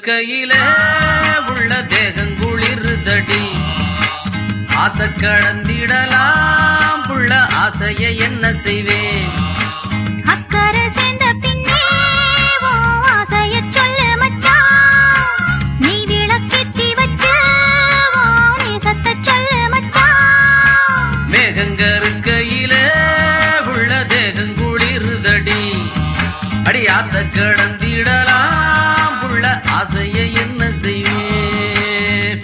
இருக்கையில உள்ள தேகங்குளிருதடி ஆத்த கடந்திடலாம் புள்ள ஆசைய என்ன செய்வேன் அக்கறை சேர்ந்த பின்னே உன் ஆசையச் சொல்லு மச்சான். நீ விளக்கேத்தி வச்சு உன் நேசத்தைச் சொல்லு மச்சான். மேகங்க இருக்கையில உள்ள தேகங்குளிருதடி அடி ஆத்த கடந்திடலாம் புள்ள ஆசைய என்ன செய்வேன்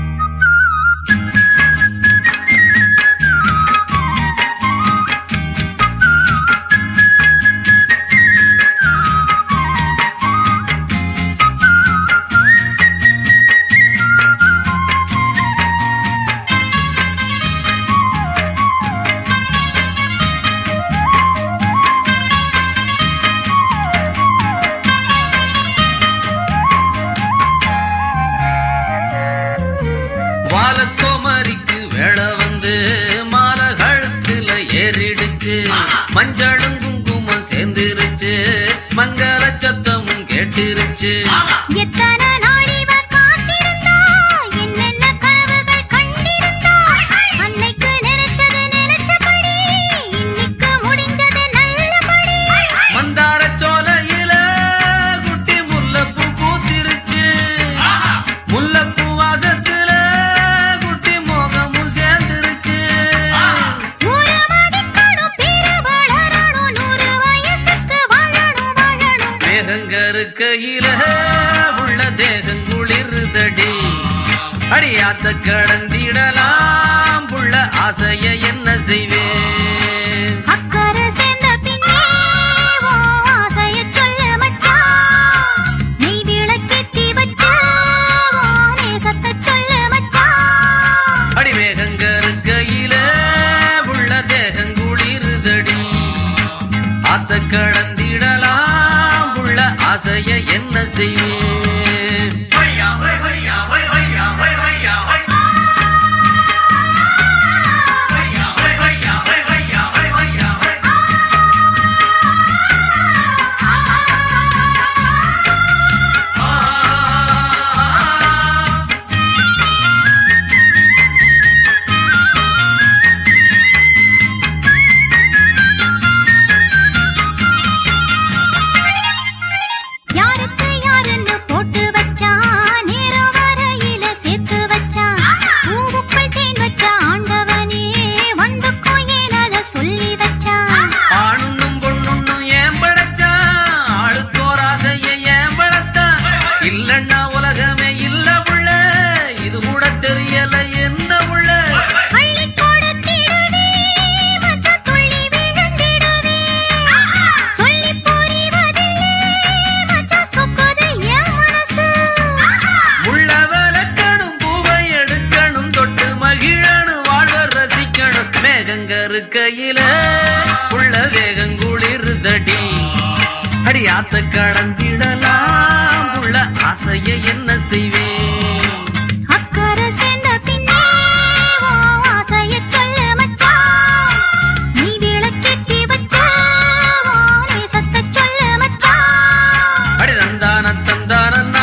வாலத்தோமரிக்கு வேலை வந்து மாலை கழுத்துல ஏறிடுச்சு மஞ்சளும் குங்குமம் சேர்ந்துருச்சு மங்கள சத்தமும் கேட்டிருச்சு எத்தனை நாள் இவர் காத்திருந்தா, என்னென்ன கனவுகள் கண்டிருந்தா. அன்னைக்கு நினைச்சது நினைச்சபடி, இன்னைக்கு முடிஞ்சது நல்லபடி. மந்தார சோலையில குட்டி முல்லைப்பூ பூத்திருச்சு முல்லைப்பூ வாசத்துல குட்டி மோகமும் சேர்ந்துருச்சு ஊரு மதிக்கணும், பேரு வளரணும், நூறு வயசுக்கு வாழணும், வாழணும். மேகங்க இருக்கையில உள்ள தேகங்குளிருதடி அடியாத்த கடந்திடலாம் புள்ள ஆசைய என்ன செய்வேன் அக்கறை சேர்ந்த பின்னே உன் ஆசையச் சொல்லு மச்சான். நீ விளக்கேத்தி வச்சு உன் நேசத்தைச் சொல்லு மச்சான். அடி மேகங்க இருக்கையில உள்ள தேகங்குளிருதடி ஆத்த கடந்திடலாம் புள்ள ஆசைய என்ன செய்வேன் யாருக்கு யாருன்னு போட்டு வச்சான், நேரம் வரையில சேர்த்து வச்சான். பூவுக்குள் தேன் வச்ச ஆண்டவனே, வண்டுக்கும் ஏன் அதை சொல்லி வச்சான் ஆணுன்னும் பொண்ணுன்னும் ஏன் படைச்சான் ஆளுக்கோர் ஆசைய ஏன் வளர்த்தான் இல்லன்னா உலகமே இல்ல புள்ள இது கூட தெரியல என்ன புள்ள அள்ளிக் கொடுத்திடுவே, மச்சான் துள்ளி விழுந்திடுவே. சொல்லிப் புரிவதில்லை, மச்சான் சொக்குது என் மனசு. முள்ள விளக்கணும் பூவை எடுக்கணும் தொட்டு மகிழணும் வாழ்வர் ரசிக்கணும் மேகங்க இருக்கையில உள்ள வேகங்குளிருதடி அடி ஆத்த கடந்திடலாம் உள்ள ஆசைய என்ன செய்வேன் அக்கறை சேர்ந்த பின்னே உன் ஆசையச் சொல்லு மச்சான். நீ விளக்கேத்தி வச்ச உன் நேசத்தைச் சொல்லு மச்சான். அடி தந்தான தந்தான